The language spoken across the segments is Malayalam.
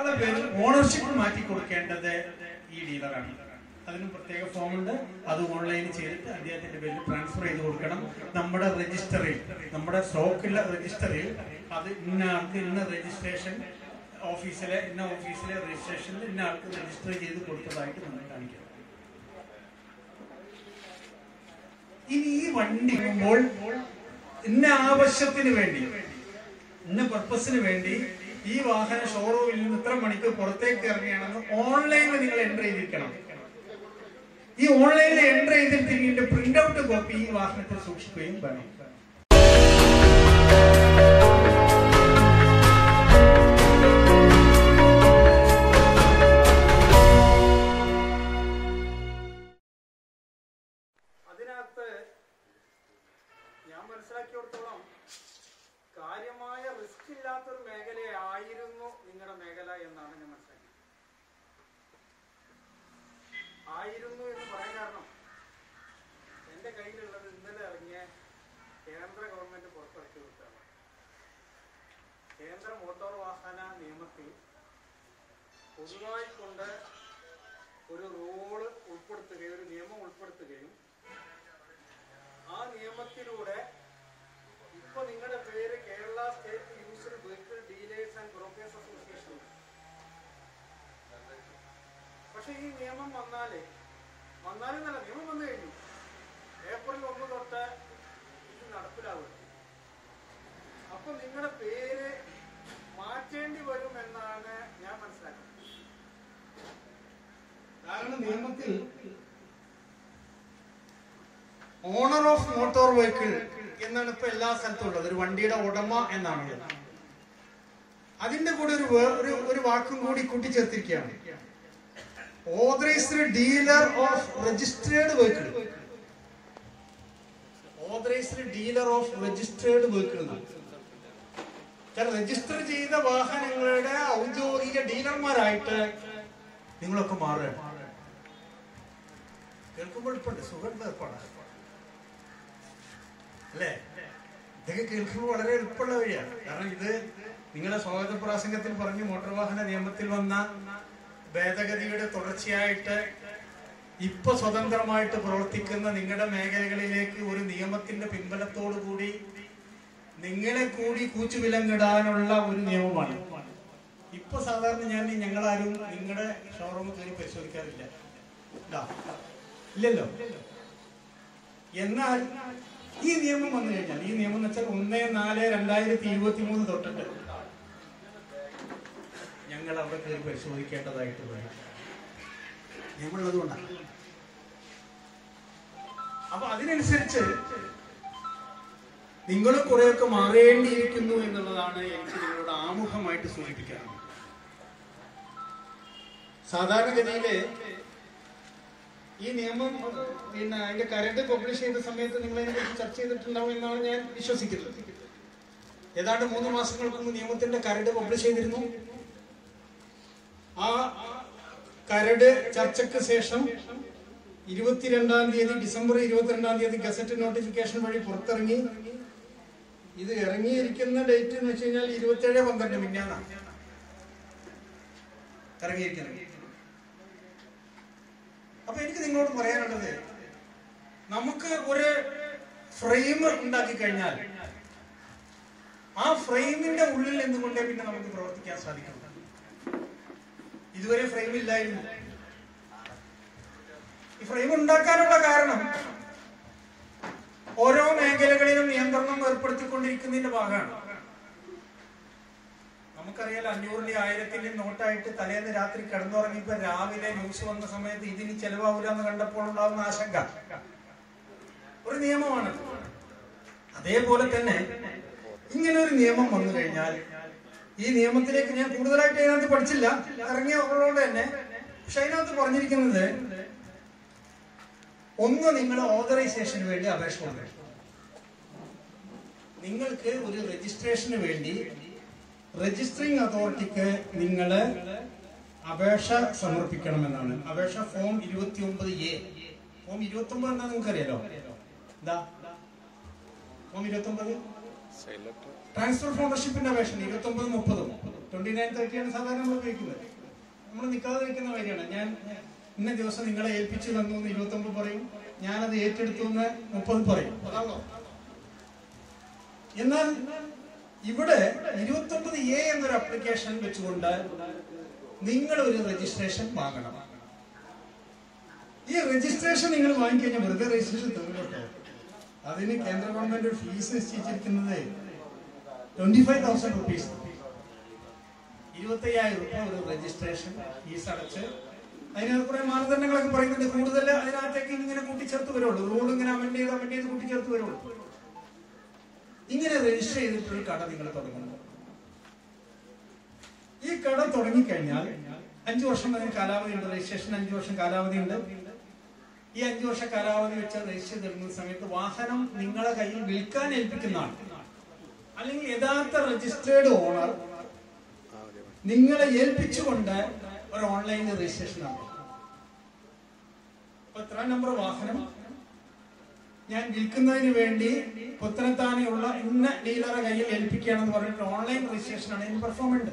അയാളുടെ പേരിൽ ഓണർഷിപ്പ് മാറ്റി കൊടുക്കേണ്ടത് ഈ ഡീലറാണ് അതിനും പ്രത്യേക ഫോം ഉണ്ട് അത് ഓൺലൈൻ ചെയ്തിട്ട് അദ്ദേഹത്തിന്റെ പേരിൽ ട്രാൻസ്ഫർ ചെയ്ത് കൊടുക്കണം നമ്മുടെ രജിസ്റ്ററിൽ നമ്മുടെ സ്റ്റോക്കുള്ള രജിസ്റ്ററിൽ അത് ഇന്ന ആൾക്ക് ഇന്ന രജിസ്ട്രേഷൻ ഓഫീസിലെ ഇന്ന ഓഫീസിലെ രജിസ്ട്രേഷനിൽ ഇന്ന ആൾക്ക് രജിസ്റ്റർ ചെയ്ത് കൊടുത്തതായിട്ട് നമ്മൾ കാണിക്കണം ഇനി ഈ വണ്ടി പോകുമ്പോൾ ഇന്ന ആവശ്യത്തിന് വേണ്ടി ഇന്ന പർപ്പസിന് വേണ്ടി ഈ വാഹന ഷോറൂമിൽ നിന്ന് ഇത്ര മണിക്ക് പുറത്തേക്ക് ഇറങ്ങുകയാണെന്ന് ഓൺലൈനിൽ നിങ്ങൾ എൻ്റർ ചെയ്തിരിക്കണം ഈ ഓൺലൈനിൽ എൻ്റർ ചെയ്തിട്ട് ഇതിന്റെ പ്രിന്റ് ഔട്ട് കോപ്പി ഈ വാഹനത്തിൽ സൂക്ഷിക്കുകയും വേണം അതിനകത്ത് ഞാൻ മനസ്സിലാക്കിയിടത്തോളം കാര്യമായ റിസ്ക് ഇല്ലാത്തൊരു മേഖലയായിരുന്നു നിങ്ങളുടെ മേഖല എന്നാണ് ഞാൻ മനസ്സിലാക്കിയത് ആയിരുന്നു എന്ന് പറയാൻ കാരണം എൻ്റെ കയ്യിലുള്ളത് ഇന്നലെ ഇറങ്ങിയ കേന്ദ്ര ഗവൺമെന്റ് പുറത്തിറക്കി വിട്ടാണ് കേന്ദ്ര മോട്ടോർ വാഹന നിയമത്തിൽ പൊതുവായി കൊണ്ട് ഒരു റൂള് ഉൾപ്പെടുത്തുകയും ഒരു നിയമം ഉൾപ്പെടുത്തുകയും ആ നിയമത്തിലൂടെ ഇപ്പൊ നിങ്ങളുടെ പേര് Kerala state used vehicle dealers and brokers association പക്ഷെ ഈ നിയമം വന്നാലേ വന്നാലെന്നല്ല നിയമം വന്നു കഴിഞ്ഞു ഏപ്രിൽ ഒന്ന് തൊട്ട് ഇത് നടപ്പിലാവും അപ്പൊ നിങ്ങളുടെ പേര് മാറ്റേണ്ടി വരും എന്നാണ് ഞാൻ മനസ്സിലാക്കുന്നത് കാരണം നിയമത്തിൽ ഓണർ ഓഫ് മോട്ടോർ വെഹിക്കിൾ എന്നാണ് ഇപ്പൊ എല്ലാ സ്ഥലത്തും ഉള്ളത് ഒരു വണ്ടിയുടെ ഉടമ എന്നാണ് ഉള്ളത്. അതിന്റെ കൂടെ ഒരു വേ- ഒരു ഒരു വാക്കും കൂടി കൂട്ടിച്ചേർത്തിരിക്കുകയാണ് authorised dealer of registered vehicle authorised dealer of registered vehicle കാരണം രജിസ്റ്റർ ചെയ്ത വാഹനങ്ങളുടെ ഔദ്യോഗിക ഡീലർമാരായിട്ട് നിങ്ങളൊക്കെ മാറുകയാണ് കേൾക്കുമ്പോൾ ഇപ്പോണ്ട് സുഖം ഏർപ്പാടാണ് അല്ലേ ഇതൊക്കെ കേൾക്കുമ്പോൾ വളരെ എളുപ്പമുള്ള വഴിയാണ് കാരണം ഇത് നിങ്ങളുടെ സ്വാഗത പ്രാസംഗത്തിൽ പറഞ്ഞു മോട്ടോർ വാഹന നിയമത്തിൽ വന്ന ഭേദഗതിയുടെ തുടർച്ചയായിട്ട് ഇപ്പൊ സ്വതന്ത്രമായിട്ട് പ്രവർത്തിക്കുന്ന നിങ്ങളുടെ മേഖലകളിലേക്ക് ഒരു നിയമത്തിന്റെ പിൻബലത്തോടു കൂടി നിങ്ങളെ കൂടി കൂച്ചുവിലങ്ങിടാനുള്ള ഒരു നിയമമാണ് ഇപ്പൊ സാധാരണ ഞാൻ ഞങ്ങളാരും നിങ്ങളുടെ ഷോറൂം കയറി പരിശോധിക്കാറില്ല ഇതാ. ഇല്ലല്ലോ എന്നാൽ ഈ നിയമം വന്നു കഴിഞ്ഞാൽ ഈ നിയമം എന്ന് വെച്ചാൽ ഒന്ന് നാല് രണ്ടായിരത്തി ഇരുപത്തി മൂന്ന് തൊട്ടിട്ട് ഞങ്ങൾ അവിടെ കയറി പരിശോധിക്കേണ്ടതായിട്ട് വരും നിയമമുള്ളത് കൊണ്ടാണ് അപ്പൊ അതിനനുസരിച്ച് നിങ്ങൾ കുറെയൊക്കെ മാറേണ്ടിയിരിക്കുന്നു എന്നുള്ളതാണ് എനിക്ക് നിങ്ങളോട് ആമുഖമായിട്ട് സൂചിപ്പിക്കാറുള്ളത് സാധാരണഗതിയില് ഈ നിയമം പിന്നെ അതിന്റെ കരട് പബ്ലിഷ് ചെയ്ത സമയത്ത് നിങ്ങൾ അതിനെ കുറിച്ച് ചർച്ച ചെയ്തിട്ടുണ്ടാവും എന്നാണ് ഞാൻ വിശ്വസിക്കുന്നത് ഏതാണ്ട് മൂന്ന് മാസങ്ങൾക്ക് മുമ്പ് നിയമത്തിന്റെ കരട് പബ്ലിഷ് ചെയ്തിരുന്നു ആ കരട് ചർച്ചയ്ക്ക് ശേഷം ഇരുപത്തിരണ്ടാം തീയതി ഡിസംബർ ഇരുപത്തിരണ്ടാം തീയതി ഗസറ്റ് നോട്ടിഫിക്കേഷൻ വഴി പുറത്തിറങ്ങി ഇത് ഇറങ്ങിയിരിക്കുന്ന ഡേറ്റ് എന്ന് വെച്ച് കഴിഞ്ഞാൽ ഇരുപത്തേഴ് പന്ത്രണ്ട് മിന്നാണ് ഇറങ്ങിയിരിക്കുന്നത് അപ്പൊ എനിക്ക് നിങ്ങളോട് പറയാനുള്ളത് നമുക്ക് ഒരു ഫ്രെയിം ഉണ്ടാക്കി കഴിഞ്ഞാൽ ആ ഫ്രെയിമിന്റെ ഉള്ളിൽ നിന്നുകൊണ്ടേ പിന്നെ നമുക്ക് പ്രവർത്തിക്കാൻ സാധിക്കും ഇതുവരെ ഫ്രെയിം ഇല്ലായിരുന്നു ഈ ഫ്രെയിം ഉണ്ടാക്കാനുള്ള കാരണം ഓരോ മേഖലകളിലും നിയന്ത്രണം ഏർപ്പെടുത്തിക്കൊണ്ടിരിക്കുന്നതിന്റെ ഭാഗമാണ് നമുക്കറിയാലോ അഞ്ഞൂറിന്റെ ആയിരത്തിന്റെ നോട്ടായിട്ട് തലേന്ന് രാത്രി കിടന്നുറങ്ങിയപ്പോ രാവിലെ ന്യൂസ് വന്ന സമയത്ത് ഇതിന് ചെലവാവില്ല എന്ന് കണ്ടപ്പോൾ ഉണ്ടാകുന്ന ആശങ്ക ഒരു നിയമമാണ് അതേപോലെ തന്നെ ഇങ്ങനെ ഒരു നിയമം വന്നു കഴിഞ്ഞാൽ ഈ നിയമത്തിലേക്ക് ഞാൻ കൂടുതലായിട്ട് അതിനകത്ത് പഠിച്ചില്ല ഇറങ്ങിയ ഉള്ളതുകൊണ്ട് തന്നെ പക്ഷെ അതിനകത്ത് പറഞ്ഞിരിക്കുന്നത് ഒന്ന് നിങ്ങൾ ഓതറൈസേഷന് വേണ്ടി അപേക്ഷ കൊടുക്കണം നിങ്ങൾക്ക് ഒരു രജിസ്ട്രേഷന് വേണ്ടി രജിസ്ട്രിംഗ് അതോറിറ്റിക്ക് നിങ്ങൾ അപേക്ഷ സമർപ്പിക്കണമെന്നാണ് അപേക്ഷ ഫോം ഇരുപത്തി ഒമ്പത് എ ഫോം ഇരുപത്തി ഒമ്പത് എന്താ നിങ്ങൾക്ക് അറിയാലോ എന്താ ഫോം ഇരുപത്തി ഒമ്പത് ട്രാൻസ്ഫർ ഫോണ്ടർഷിപ്പിന്റെ അപേക്ഷ ഇരുപത്തി ഒമ്പത് മുപ്പതും ട്വന്റി നയൻ തേർട്ടിയാണ് സാധാരണ നമ്മൾ ഉപയോഗിക്കുന്നത് നമ്മൾ നിൽക്കാതെ വയ്ക്കുന്ന കാര്യമാണ് ഞാൻ ഇന്ന ദിവസം നിങ്ങളെ ഏൽപ്പിച്ചു തന്നു എന്ന് ഇരുപത്തൊമ്പത് പറയും ഞാനത് ഏറ്റെടുത്തു എന്ന് മുപ്പത് പറയും അതാണോ എന്നാൽ ഇവിടെ ഇരുപത്തൊമ്പത് എ എന്നൊരു അപ്ലിക്കേഷൻ വെച്ചുകൊണ്ട് നിങ്ങൾ ഒരു രജിസ്ട്രേഷൻ വാങ്ങണം ഈ രജിസ്ട്രേഷൻ നിങ്ങൾ വാങ്ങിക്കഴിഞ്ഞാൽ വെറുതെ രജിസ്ട്രേഷൻ തീർന്നോട്ടോ അതിന് കേന്ദ്ര ഗവൺമെന്റ് ഒരു ഫീസ് നിശ്ചയിച്ചിരിക്കുന്നത് ട്വന്റി ഫൈവ് തൗസൻഡ് റുപ്പീസ് ഇരുപത്തയ്യായിരം രൂപ ഒരു രജിസ്ട്രേഷൻ ഫീസ് അടച്ച് അതിന് കുറെ മാനദണ്ഡങ്ങളൊക്കെ പറയുന്നുണ്ട് കൂടുതൽ അതിനകത്തേക്ക് ഇങ്ങനെ കൂട്ടിച്ചേർത്ത് വരുള്ളൂ റൂൾ ഇങ്ങനെ അമെന്റ് ചെയ്ത് അമെന്റ് ചെയ്ത് കൂട്ടിച്ചേർത്ത് വരുള്ളൂ ഇങ്ങനെ രജിസ്റ്റർ ചെയ്തിട്ടൊരു കട നിങ്ങൾ തുടങ്ങുന്നു ഈ കട തുടങ്ങിക്കഴിഞ്ഞാൽ അഞ്ചു വർഷം അതിന് കാലാവധി ഉണ്ട് രജിസ്ട്രേഷൻ അഞ്ചു വർഷം കാലാവധി ഉണ്ട് ഈ അഞ്ചു വർഷ കാലാവധി വെച്ച് രജിസ്റ്റർ ചെയ്തിരുന്ന സമയത്ത് വാഹനം നിങ്ങളെ കയ്യിൽ വിൽക്കാൻ ഏൽപ്പിക്കുന്നതാണ് അല്ലെങ്കിൽ യഥാർത്ഥ രജിസ്റ്റേർഡ് ഓണർ നിങ്ങളെ ഏൽപ്പിച്ചുകൊണ്ട് ഒരു ഓൺലൈൻ രജിസ്ട്രേഷൻ ആണ് അപ്പൊ എത്ര നമ്പർ വാഹനം ഞാൻ വിൽക്കുന്നതിന് വേണ്ടി പുത്തനത്താനെയുള്ള ഇന്ന ഡീലറെ കയ്യിൽ ഏൽപ്പിക്കുകയാണെന്ന് പറഞ്ഞിട്ട് ഓൺലൈൻ രജിസ്ട്രേഷൻ ആണ് ഇതിന് പെർഫോമൻസ്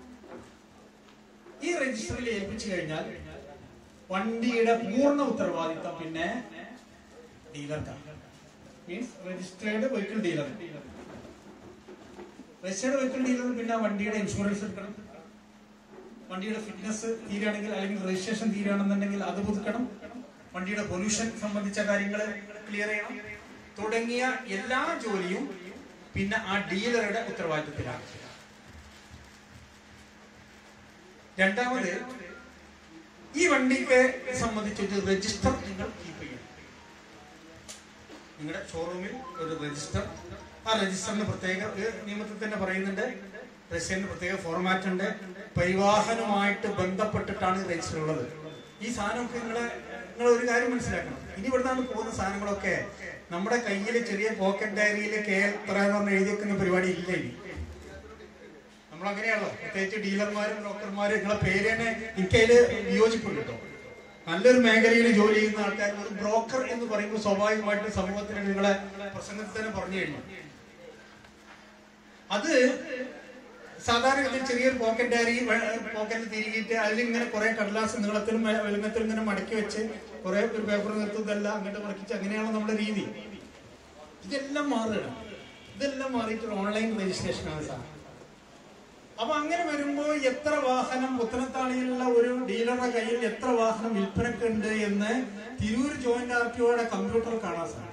ഈ രജിസ്റ്ററിൽ ഏൽപ്പിച്ചു കഴിഞ്ഞാൽ വണ്ടിയുടെ പൂർണ്ണ ഉത്തരവാദിത്തം പിന്നെ ഡീലർക്കാണ് means registered vehicle dealer registered vehicle dealer പിന്നെ ആ വണ്ടിയുടെ ഇൻഷുറൻസ് എടുക്കണം വണ്ടിയുടെ ഫിറ്റ്നസ് തീരുകയാണെങ്കിൽ അല്ലെങ്കിൽ രജിസ്ട്രേഷൻ തീരുകയാണെന്നുണ്ടെങ്കിൽ അത് പുതുക്കണം വണ്ടിയുടെ പൊല്യൂഷൻ സംബന്ധിച്ച കാര്യങ്ങൾ ക്ലിയർ ചെയ്യണം തുടങ്ങിയ എല്ലാ ജോലിയും പിന്നെ ആ ഡീലറുടെ ഉത്തരവാദിത്തത്തിലാണ് രണ്ടാമത് ഈ വണ്ടിക്ക് സംബന്ധിച്ചൊരു രജിസ്റ്റർ നിങ്ങൾ കീപ്പ് ചെയ്യണം നിങ്ങളുടെ ഷോറൂമിൽ ഒരു രജിസ്റ്റർ ആ രജിസ്റ്ററിന് പ്രത്യേക ഒരു നിയമത്തിൽ തന്നെ പറയുന്നുണ്ട് രജിസ്റ്ററിന് പ്രത്യേക ഫോർമാറ്റ് ഉണ്ട് പരിവാഹനുമായിട്ട് ബന്ധപ്പെട്ടിട്ടാണ് ഈ രജിസ്റ്റർ ഉള്ളത് ഈ സാധനമൊക്കെ നിങ്ങളെ നിങ്ങൾ ഒരു കാര്യം മനസ്സിലാക്കണം ഇനി ഇവിടുന്നാണ് പോകുന്ന സാധനങ്ങളൊക്കെ നമ്മുടെ കയ്യിൽ ചെറിയ പോക്കറ്റ് ഡയറിയിൽ കെ എൽ ഇത്ര എന്ന് പറഞ്ഞ് എഴുതി വെക്കുന്ന പരിപാടി ഇല്ല ഇനി നമ്മൾ അങ്ങനെയാണല്ലോ പ്രത്യേകിച്ച് ഡീലർമാരും ബ്രോക്കർമാരും നിങ്ങളെ പേര് തന്നെ എനിക്കതില് വിയോജിപ്പുണ്ട് കേട്ടോ നല്ലൊരു മേഖലയിൽ ജോലി ചെയ്യുന്ന ആൾക്കാർ ഒരു ബ്രോക്കർ എന്ന് പറയുമ്പോൾ സ്വാഭാവികമായിട്ട് സമൂഹത്തിന് നിങ്ങളെ പ്രസംഗത്തിൽ തന്നെ പറഞ്ഞു കഴിഞ്ഞു അത് സാധാരണഗതിയിൽ ചെറിയൊരു പോക്കറ്റ് ഡയറി പോക്കറ്റിൽ തിരികിയിട്ട് അതിലിങ്ങനെ കുറെ കടലാസ് നീളത്തിലും വെ- വെളുങ്ങത്തിലും ഇങ്ങനെ മടക്കി വെച്ച് കുറെ ഒരു പേപ്പർ നിർത്തുന്നതല്ല അങ്ങോട്ട് മടക്കിച്ച് അങ്ങനെയാണ് നമ്മുടെ രീതി ഇതെല്ലാം മാറുകയാണ് ഇതെല്ലാം മാറിയിട്ട് ഓൺലൈൻ രജിസ്ട്രേഷൻ ആണ് സാർ അപ്പൊ അങ്ങനെ വരുമ്പോ എത്ര വാഹനം പുത്തനത്താണിയിലുള്ള ഒരു ഡീലറുടെ കയ്യിൽ എത്ര വാഹനം വിൽപ്പനക്കുണ്ട് എന്ന് തിരൂർ ജോയിന്റ് ആർ ടി ഒയുടെ കമ്പ്യൂട്ടർ കാണാൻ സാധിക്കും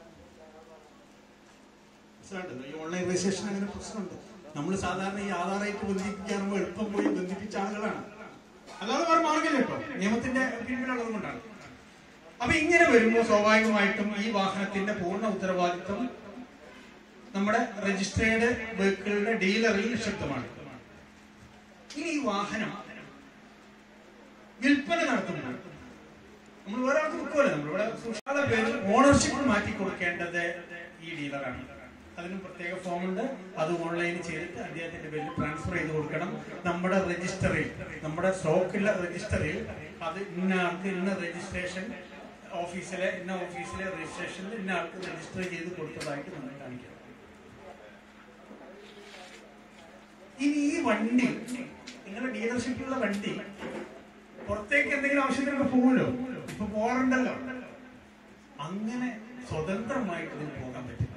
മനസ്സിലായിട്ടുണ്ടോ? ഈ ഓൺലൈൻ രജിസ്ട്രേഷൻ അങ്ങനെ പ്രശ്നമുണ്ട് നമ്മൾ സാധാരണ ഈ ആധാറായിട്ട് ബന്ധിപ്പിക്കാറുമ്പോൾ എളുപ്പം പോയി ബന്ധിപ്പിച്ച ആളുകളാണ് അല്ലാതെ വേറെ മാർഗമില്ല കേട്ടോ നിയമത്തിന്റെ പിൻപിലുള്ളത് കൊണ്ടാണ് അപ്പൊ ഇങ്ങനെ വരുമ്പോൾ സ്വാഭാവികമായിട്ടും ഈ വാഹനത്തിന്റെ പൂർണ്ണ ഉത്തരവാദിത്വം നമ്മുടെ രജിസ്ട്രേഡ് വെഹിക്കിളിന്റെ ഡീലറിൽ നിക്ഷിപ്തമാണ് ഇനി ഈ വാഹനം വിൽപ്പന നടത്തുമ്പോൾ നമ്മൾ ഒരാൾക്ക് വിൽക്കുമല്ലോ നമ്മളിവിടെ സുഷാദ പേരിൽ ഓണർഷിപ്പ് മാറ്റി കൊടുക്കേണ്ടത് ഈ ഡീലറാണ് അതിന് പ്രത്യേക ഫോം ഉണ്ട് അത് ഓൺലൈൻ ചെയ്തിട്ട് അദ്ദേഹത്തിന്റെ പേരിൽ ട്രാൻസ്ഫർ ചെയ്ത് കൊടുക്കണം നമ്മുടെ രജിസ്റ്ററിൽ നമ്മുടെ സ്റ്റോക്കിലെ രജിസ്റ്ററിൽ അത് ഇന്ന ആൾക്ക് ഇന്ന രജിസ്ട്രേഷൻ ഓഫീസിലെ ഇന്ന ഓഫീസിലെ രജിസ്ട്രേഷനിൽ ഇന്ന ആൾക്ക് രജിസ്റ്റർ ചെയ്ത് കൊടുത്തതായിട്ട് നമ്മൾ കാണിക്കണം ഇനി ഈ വണ്ടി നിങ്ങളുടെ ഡീലർഷിപ്പിലുള്ള വണ്ടി പുറത്തേക്ക് എന്തെങ്കിലും ആവശ്യത്തിനൊക്കെ പോകുമല്ലോ ഇപ്പൊ പോകാറുണ്ടല്ലോ അങ്ങനെ സ്വതന്ത്രമായിട്ട് ഇതിന് പോകാൻ പറ്റില്ല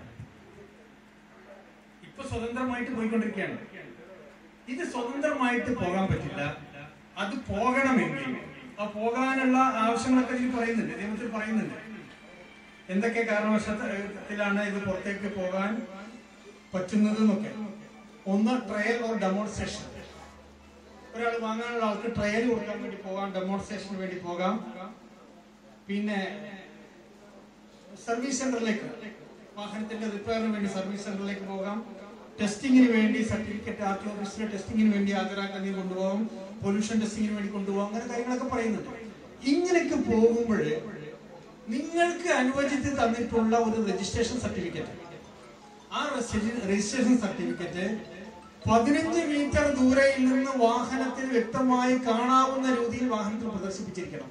ഇപ്പൊ സ്വതന്ത്രമായിട്ട് പോയിക്കൊണ്ടിരിക്കുകയാണ് ഇത് സ്വതന്ത്രമായിട്ട് പോകാൻ പറ്റില്ല അത് പോകണമെങ്കിൽ ആ പോകാനുള്ള ആവശ്യങ്ങളൊക്കെ ഇതിൽ പറയുന്നുണ്ട് നിയമത്തിൽ പറയുന്നുണ്ട് എന്തൊക്കെ കാരണവശത്തിലാണ് ഇത് പുറത്തേക്ക് പോകാൻ പറ്റുന്നത് എന്നൊക്കെ ഒന്ന് ട്രയൽ ഓർ ഡെമോൺസ്ട്രേഷൻ ഒരാൾ വാങ്ങാനുള്ള ആൾക്ക് ട്രയൽ കൊടുക്കാൻ വേണ്ടി പോകാം ഡെമോൺസ്ട്രേഷന് വേണ്ടി പോകാം പിന്നെ സർവീസ് സെന്ററിലേക്ക് വാഹനത്തിന്റെ റിപ്പയറിന് വേണ്ടി സർവീസ് സെന്ററിലേക്ക് പോകാം ടെസ്റ്റിങ്ങിന് വേണ്ടി സർട്ടിഫിക്കറ്റ് ആർ ടി ഓഫീസിലെ ടെസ്റ്റിങ്ങിന് വേണ്ടി ഹാജരാക്കാൻ നീ കൊണ്ടുപോകാം പൊല്യൂഷൻ ടെസ്റ്റിങ്ങിന് വേണ്ടി കൊണ്ടുപോകാം അങ്ങനെ കാര്യങ്ങളൊക്കെ പറയുന്നുണ്ട് ഇങ്ങനെയൊക്കെ പോകുമ്പോൾ നിങ്ങൾക്ക് അനുവദിച്ച് തന്നിട്ടുള്ള ഒരു രജിസ്ട്രേഷൻ സർട്ടിഫിക്കറ്റ് ആ രജിസ്ട്രേഷൻ സർട്ടിഫിക്കറ്റ് പതിനഞ്ച് മീറ്റർ ദൂരയിൽ നിന്ന് വാഹനത്തിൽ വ്യക്തമായി കാണാവുന്ന രീതിയിൽ വാഹനത്തിൽ പ്രദർശിപ്പിച്ചിരിക്കണം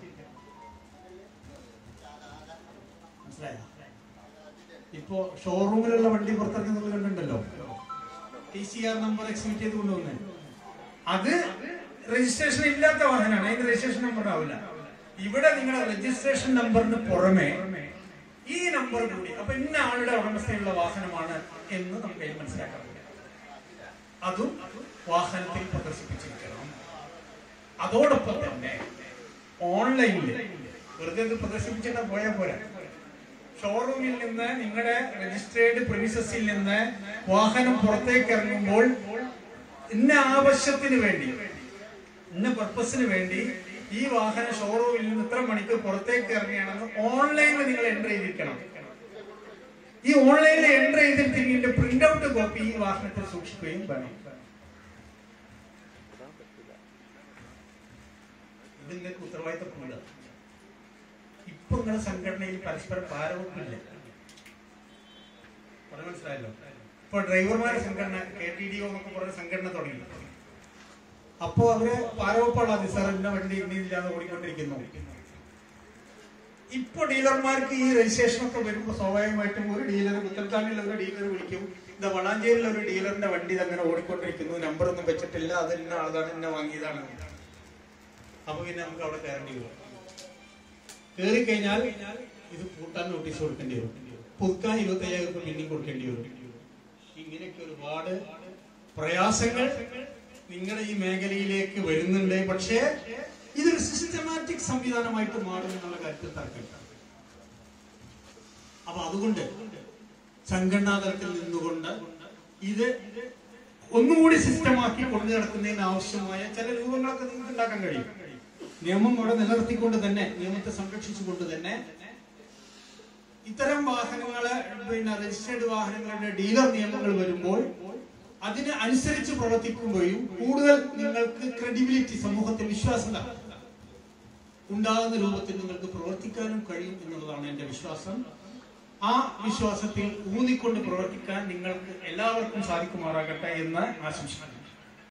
മനസ്സിലായോ ഇപ്പോ ഷോറൂമിലുള്ള വണ്ടി പുറത്തിറക്കുന്നത് കണ്ടിട്ടുണ്ടല്ലോ T C R number exhibit ചെയ്ത് കൊണ്ടുവന്നേ അത് രജിസ്ട്രേഷൻ ഇല്ലാത്ത വാഹനമാണ് അതിന് രജിസ്ട്രേഷൻ നമ്പർ ആവില്ല ഇവിടെ നിങ്ങളുടെ രജിസ്ട്രേഷൻ നമ്പറിന് പുറമെ ഈ നമ്പർ കൂടി അപ്പൊ ഇന്ന ആളുടെ ഉടമസ്ഥയുള്ള വാഹനമാണ് എന്ന് നമുക്ക് അതിൽ മനസ്സിലാക്കാൻ പറ്റും അതും വാഹനത്തിൽ പ്രദർശിപ്പിച്ചിരിക്കണം അതോടൊപ്പം തന്നെ ഓൺലൈനിൽ വെറുതെ ഇത് പ്രദർശിപ്പിച്ചിട്ട് പോയാൽ പോരാ ഷോറൂമിൽ നിന്ന് നിങ്ങളുടെ രജിസ്ട്രേഡ് പ്രിമിസസിൽ നിന്ന് വാഹനം പുറത്തേക്ക് ഇറങ്ങുമ്പോൾ ഇന്ന ആവശ്യത്തിന് വേണ്ടി ഇന്ന പർപ്പസിന് വേണ്ടി ഈ വാഹനം ഷോറൂമിൽ നിന്ന് ഇത്ര മണിക്കൂർ പുറത്തേക്ക് ഇറങ്ങിയാണെന്ന് ഓൺലൈനിൽ നിങ്ങൾ എൻ്റർ ചെയ്തിരിക്കണം ഈ ഓൺലൈനിൽ എൻ്റർ ചെയ്തിട്ട് ഇതിന്റെ പ്രിന്റ് ഔട്ട് കോപ്പി ഈ വാഹനത്തിൽ സൂക്ഷിക്കുകയും വേണം ഇത് നിങ്ങൾക്ക് ഉത്തരവാദിത്തപ്പെടില്ല ഇപ്പൊ നിങ്ങളുടെ സംഘടനയിൽ പരസ്പരം ഭാരവൊക്കില്ല പറഞ്ഞ മനസ്സിലായല്ലോ ഇപ്പൊ ഡ്രൈവർമാരുടെ സംഘടന കെ ടി ഡി ഒ എന്നൊക്കെ പറഞ്ഞ സംഘടന തുടങ്ങി അപ്പോ അവര് ഭാരവപ്പാടാതി സാർ ഇന്ന വണ്ടി ഇന്നില്ലാതെ ഓടിക്കൊണ്ടിരിക്കുന്നു ഇപ്പൊ ഡീലർമാർക്ക് ഈ രജിസ്ട്രേഷൻ ഒക്കെ വരുമ്പോൾ സ്വാഭാവികമായിട്ടും ഒരു ഡീലർ പുത്തൻതാണിലുള്ള ഒരു ഡീലർ വിളിക്കും ഇത് വളാഞ്ചേരിയിലെ ഒരു ഡീലറിന്റെ വണ്ടി ഇത് അങ്ങനെ ഓടിക്കൊണ്ടിരിക്കുന്നു നമ്പർ ഒന്നും വെച്ചിട്ടില്ല അത് ഇന്ന ആളതാണ് ഇന്ന വാങ്ങിയതാണ് അപ്പൊ പിന്നെ നമുക്ക് അവിടെ കയറേണ്ടി വരും കയറി കഴിഞ്ഞാൽ ഇത് പൂട്ടാൻ നോട്ടീസ് കൊടുക്കേണ്ടി വരും പുതുക്കാൻ ഇരുപത്തി അയ്യായിരം രൂപ പിന്നെയും കൊടുക്കേണ്ടി വരും ഇങ്ങനെയൊക്കെ ഒരുപാട് പ്രയാസങ്ങൾ നിങ്ങളുടെ ഈ മേഖലയിലേക്ക് വരുന്നുണ്ട് പക്ഷേ ഇതൊരു സിസ്റ്റമാറ്റിക് സംവിധാനമായിട്ട് മാറും എന്നുള്ള കാര്യത്തിൽ തർക്കമില്ല അപ്പൊ അതുകൊണ്ട് സംഘടനാതലത്തിൽ നിന്നുകൊണ്ട് ഇത് ഒന്നുകൂടി സിസ്റ്റമാക്കി കൊണ്ടു നടക്കുന്നതിന് ആവശ്യമായ ചില രൂപങ്ങളൊക്കെ നിങ്ങൾക്ക് ഉണ്ടാക്കാൻ കഴിയും നിയമം അവിടെ നിലനിർത്തിക്കൊണ്ട് തന്നെ നിയമത്തെ സംരക്ഷിച്ചുകൊണ്ട് തന്നെ ഇത്തരം വാഹനങ്ങള് പിന്നെ രജിസ്റ്റേർഡ് വാഹനങ്ങളുടെ ഡീലർ നിയമങ്ങൾ വരുമ്പോൾ അതിന് അനുസരിച്ച് പ്രവർത്തിക്കുമ്പോഴും കൂടുതൽ നിങ്ങൾക്ക് ക്രെഡിബിലിറ്റി സമൂഹത്തിൽ വിശ്വാസത ഉണ്ടാകുന്ന രൂപത്തിൽ നിങ്ങൾക്ക് പ്രവർത്തിക്കാനും കഴിയും എന്നുള്ളതാണ് എന്റെ വിശ്വാസം ആ വിശ്വാസത്തിൽ ഊന്നിക്കൊണ്ട് പ്രവർത്തിക്കാൻ നിങ്ങൾക്ക് എല്ലാവർക്കും സാധിക്കുമാറാകട്ടെ എന്ന് ആശംസിക്കുന്നു